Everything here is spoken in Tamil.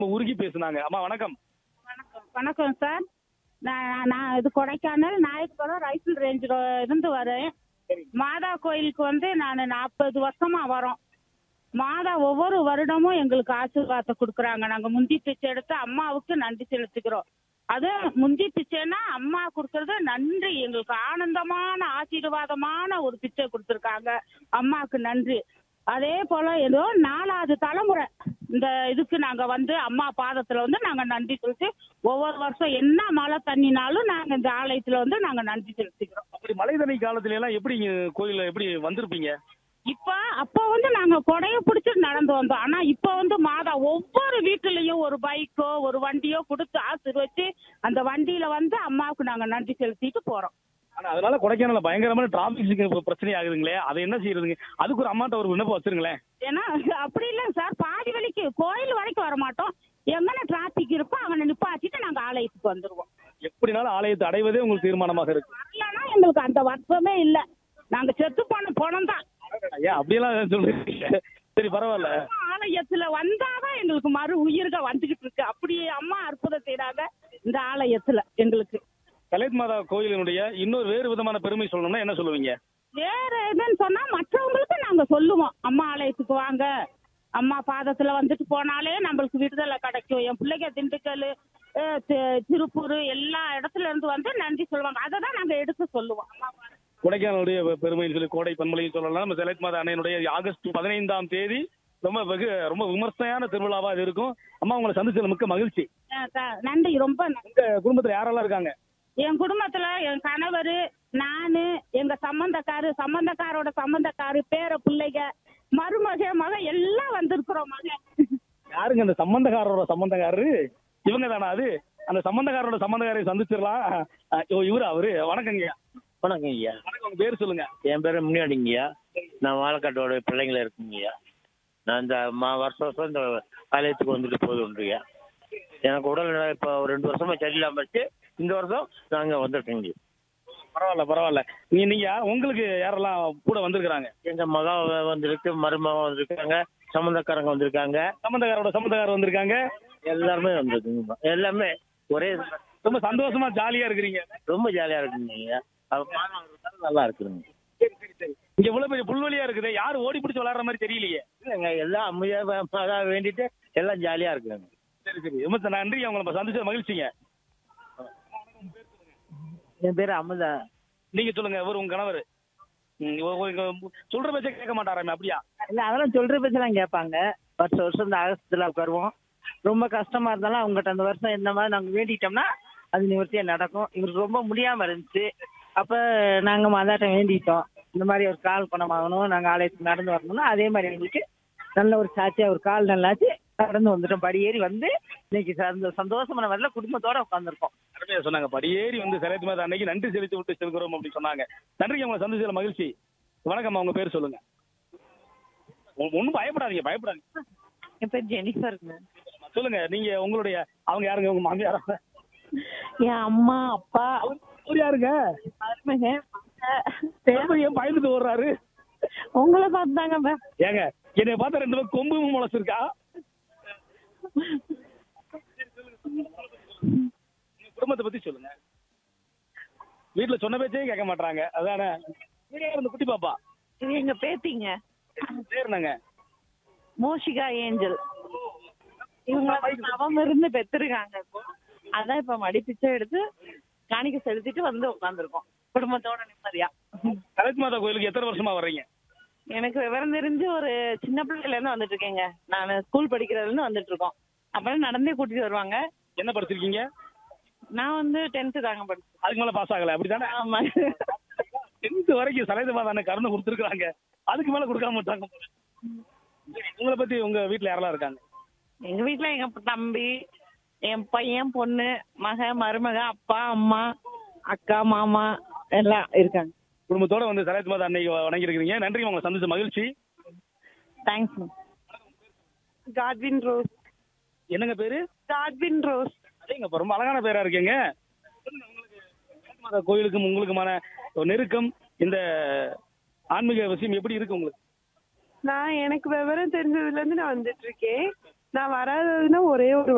உருகி பேசுனாங்க அம்மா வணக்கம் வணக்கம் வணக்கம் சார் நான் நான் இது கொடைக்கானல் நாயக்கபுரம் ரைஃபிள் ரேஞ்சில் இருந்து வரேன் மாதா கோயிலுக்கு வந்து நான் நாற்பது வருஷமா வரோம் மாதா ஒவ்வொரு வருடமும் எங்களுக்கு ஆசீர்வாதத்தை கொடுக்குறாங்க நாங்கள் முந்தி பிச்சை எடுத்து அம்மாவுக்கு நன்றி செலுத்திக்கிறோம் அது முந்தி பிச்சைன்னா அம்மா கொடுக்கறது நன்றி எங்களுக்கு ஆனந்தமான ஆசீர்வாதமான ஒரு பிச்சை கொடுத்துருக்காங்க அம்மாவுக்கு நன்றி அதே போல ஏதோ நாலாவது தலைமுறை இந்த இதுக்கு நாங்க வந்து அம்மா பாதத்துல வந்து நாங்க நன்றி செலுத்தி ஒவ்வொரு வருஷம் என்ன மழை தண்ணினாலும் நாங்க இந்த ஆலயத்துல வந்து நாங்க நன்றி செலுத்திக்கிறோம் அப்படி மழை தண்ணி காலத்துல எல்லாம் எப்படி இங்க கோயில்ல எப்படி வந்திருப்பீங்க இப்ப அப்ப வந்து நாங்க கொடைய பிடிச்சிட்டு நடந்து வந்தோம் ஆனா இப்ப வந்து மாதா ஒவ்வொரு வீட்டுலயும் ஒரு பைக்கோ ஒரு வண்டியோ கொடுத்து ஆசீர்வச்சு அந்த வண்டியில வந்து அம்மாவுக்கு நாங்க நன்றி செலுத்திட்டு போறோம் ஆனா அதனால கொடைக்கானல பயங்கரமான டிராபிக் பிரச்சனை ஆகுதுங்களே அதை என்ன செய்யறதுங்க அதுக்கு ஒரு அம்மாட்ட ஒரு விண்ணப்பம் வச்சிருங்களேன் ஏன்னா அப்படி இல்லைங்க சார் பாதி வழிக்கு கோயில் வரைக்கும் வர மாட்டோம் எங்கன டிராபிக் இருக்கோ அவனை நிப்பாட்டிட்டு நாங்க ஆலயத்துக்கு வந்துருவோம் எப்படினாலும் ஆலயத்தை அடைவதே உங்களுக்கு தீர்மானமாக இருக்கு வரலன்னா எங்களுக்கு அந்த வருஷமே இல்ல நாங்க செத்து போன பணம் தான் ஏன் அப்படியெல்லாம் சொல்றீங்க சரி பரவாயில்ல ஆலயத்துல வந்தாதான் எங்களுக்கு மறு உயிர்கள் வந்துகிட்டு இருக்கு அப்படியே அம்மா அற்புதம் செய்றாங்க இந்த ஆலயத்துல எங்களுக்கு கலைத் மாதா கோயிலினுடைய இன்னொரு வேறு விதமான பெருமை சொல்லணும்னா என்ன சொல்லுவீங்க வேற எதுன்னு சொன்னா மற்றவங்களுக்கு நாங்க சொல்லுவோம் அம்மா ஆலயத்துக்கு வாங்க அம்மா பாதத்துல வந்துட்டு போனாலே நம்மளுக்கு விடுதலை கிடைக்கும் என் பிள்ளைங்க திண்டுக்கல் அஹ், தி- திருப்பூர் எல்லா இடத்துல இருந்து வந்து நன்றி சொல்லுவாங்க அதை தான் நாங்க எடுத்து சொல்லுவோம் அம்மா பாதத்துல. கொடைக்கானலுடைய பெருமைன்னு சொல்லி கோடை பன்மொழின்னு சொல்லலாம் நம்ம கலைத் மாதா அன்னையினுடைய ஆகஸ்ட் பதினைந்தாம் தேதி ரொம்ப வெகு ரொம்ப விமர்சனையான திருவிழாவா இது இருக்கும் அம்மா உங்களை சந்திச்சதுல மிக்க மகிழ்ச்சி அஹ், த- நன்றி ரொம்ப நன்றி உங்க குடும்பத்துல யாரெல்லாம் இருக்காங்க என் குடும்பத்துல என் கணவர் நானு எங்க சம்பந்தக்காரு சம்பந்தக்காரோட சம்பந்தக்காரு பேர பிள்ளைங்க மருமக மக எல்லாம் வந்திருக்கிறோம் மக யாருங்க அந்த சம்பந்தக்காரரோட சம்பந்தக்காரரு இவங்க தானா அது அந்த சம்பந்தக்காரரோட சம்பந்தக்காரை சந்திச்சிடலாம் அஹ், ஓ இவரு அவரு வணக்கங்க வணக்கம் ஐயா வணக்கம் உங்க பேர் சொல்லுங்க என் பேர் முனியாடிங்கய்யா நான் வாழைக்காட்டோட பிள்ளைங்கள இருக்குங்கய்யா நான் இந்த மா வருஷம் வருஷம் இந்த ஆலயத்துக்கு வந்துட்டு போது உண்டுயா எனக்கு உடல்நிலை இப்போ ஒரு ரெண்டு வருஷமா சரியில்லாம இருந்துச்சு இந்த வருஷம் நாங்கள் வந்துட்டோங்க பரவாயில்ல பரவாயில்ல நீ நீங்க உங்களுக்கு யாரெல்லாம் கூட வந்திருக்கிறாங்க எங்க மகா வந்திருக்கு மருமகன் வந்திருக்காங்க சம்மந்தக்காரங்க வந்திருக்காங்க சம்பந்தக்காரோட சம்பந்தக்காரர் வந்திருக்காங்க எல்லாருமே வந்திருக்குங்க எல்லாமே ஒரே ரொம்ப சந்தோஷமா ஜாலியா இருக்கிறீங்க ரொம்ப ஜாலியா இருக்குங்க ஐயா அது பார்க்கறதுக்கு நல்லா இருக்குதுங்க சரி சரி சரி இங்க இவ்வளவு பெரிய புல்வெளியா இருக்குது யாரும் ஓடி பிடிச்சு விளையாடுற மாதிரி தெரியலையே இல்லைங்க எல்லாம் அமைதியா மகா வேண்டிட்டு எல்லாம் ஜாலியா இருக்குங்க சரி சரி ரொம்ப நன்றி உங்களை நம்ம சந்திச்ச மகிழ்ச்சிங்க என் பேர் அமுதா நீங்க சொல்லுங்க இவர் உங்க கணவர் ம், இவ- இவ- இங்க சொல்ற பேச்ச கேட்க மாட்டாராமே அப்படியா இல்ல அதெல்லாம் சொல்ற பேச்செல்லாம் கேட்பாங்க வருஷம் வருஷம் இந்த ஆகஸ்ட்ல உட்காருவோம் ரொம்ப கஷ்டமா இருந்தாலும் அவங்ககிட்ட அந்த வருஷம் இந்த மாதிரி நாங்க வேண்டிட்டோம்னா அது நிவர்த்தியா நடக்கும் இவருக்கு ரொம்ப முடியாம இருந்துச்சு அப்ப நாங்க மாதாட்ட வேண்டிட்டோம் இந்த மாதிரி ஒரு கால் குணமாகணும் நாங்க ஆலயத்துக்கு நடந்து வரணும்னா அதே மாதிரி எங்களுக்கு நல்ல ஒரு சாட்சியா ஒரு கால் நல்லாச்சு நடந்து வந்துட்டோம் படி ஏறி வந்து இன்னைக்கு சந்த- சந்தோஷமான வரல குடும்பத்தோட உட்காந்துருக்கோம் அருமையா சொன்னாங்க படியேறி வந்து சிலைத்து மாதம் அன்னைக்கு நன்றி செலுத்தி விட்டு செல்கிறோம் அப்படி சொன்னாங்க நன்றிங்க உங்களை சந்திச்சதுல மகிழ்ச்சி வணக்கம் உங்க பேர் சொல்லுங்க ஒ- ஒண்ணும் பயப்படாதீங்க பயப்படாதீங்க என் பேர் ஜெனிஃபருங்க சொல்லுங்க நீங்க உங்களுடைய அவங்க யாருங்க உங்க மாமியாரா என் அம்மா அப்பா அவர் யாருங்க மருமக அவர் ஏன் பயந்துட்டு ஓடுறாரு உங்களை பார்த்தாங்க ஏங்க என்னை பார்த்தா ரெண்டு பேரும் கொம்பு முளைச்சிருக்கா உங்க குடும்பத்தை பத்தி சொல்லுங்க வீட்டுல சொன்ன பேச்சே கேட்க மாட்டாங்க அதானே இவங்க யார் இந்த குட்டி பாப்பா இது எங்க பேத்திங்க பேர் என்னங்க மோஷிகா ஏஞ்சல் இவங்க நவம் இருந்து பெற்றிருக்காங்க இப்போ அதான் இப்ப மடிப்பிச்சை எடுத்து காணிக்க செலுத்திட்டு வந்து உட்காந்துருக்கோம் குடும்பத்தோட நிம்மதியா கலெக்ட் மாதா கோயிலுக்கு எத்தனை வருஷமா வர்றீங்க எனக்கு விவரம் தெரிஞ்சு ஒரு சின்ன பிள்ளைல இருந்து வந்துட்டு இருக்கேங்க நான் ஸ்கூல் படிக்கிறதுல இருந்து வந்துட்டு இருக்கோம் அப்புறம் நடந்தே கூட்டிட்டு வருவாங்க என்ன படிச்சிருக்கீங்க நான் வந்து டென்த்து தாங்க படிச்சேன் அதுக்கு மேல பாஸ் ஆகல அப்படிதானே ஆமா டென்த் வரைக்கும் சலைத மாதான கறந்து கொடுத்துருக்காங்க அதுக்கு மேல கொடுக்காம விட்டாங்க போல. சரி, உங்களை பத்தி உங்க வீட்டுல யாரெல்லாம் இருக்காங்க எங்க வீட்ல எங்க தம்பி என் பையன் பொண்ணு மக மருமக அப்பா அம்மா அக்கா மாமா எல்லாம் இருக்காங்க குடும்பத்தோட வந்து சலைத் மாதா அன்னைக்கு வணங்கி இருக்கிறீங்க நன்றி உங்களை சந்திச்ச மகிழ்ச்சி தேங்க்ஸ் காட்வின் ரோஸ் என்னங்க பேரு காட்வின் ரோஸ் அதேங்க இப்ப ரொம்ப அழகான பேரா இருக்கீங்க சொல்லுங்க, உங்களுக்கு சலைத் மாதா கோயிலுக்கும் உங்களுக்குமான ஒரு நெருக்கம் இந்த ஆன்மீக விஷயம் எப்படி இருக்கு உங்களுக்கு நான் எனக்கு விவரம் தெரிஞ்சதுல இருந்து நான் வந்துட்டு இருக்கேன் நான் வராததுன்னா ஒரே ஒரு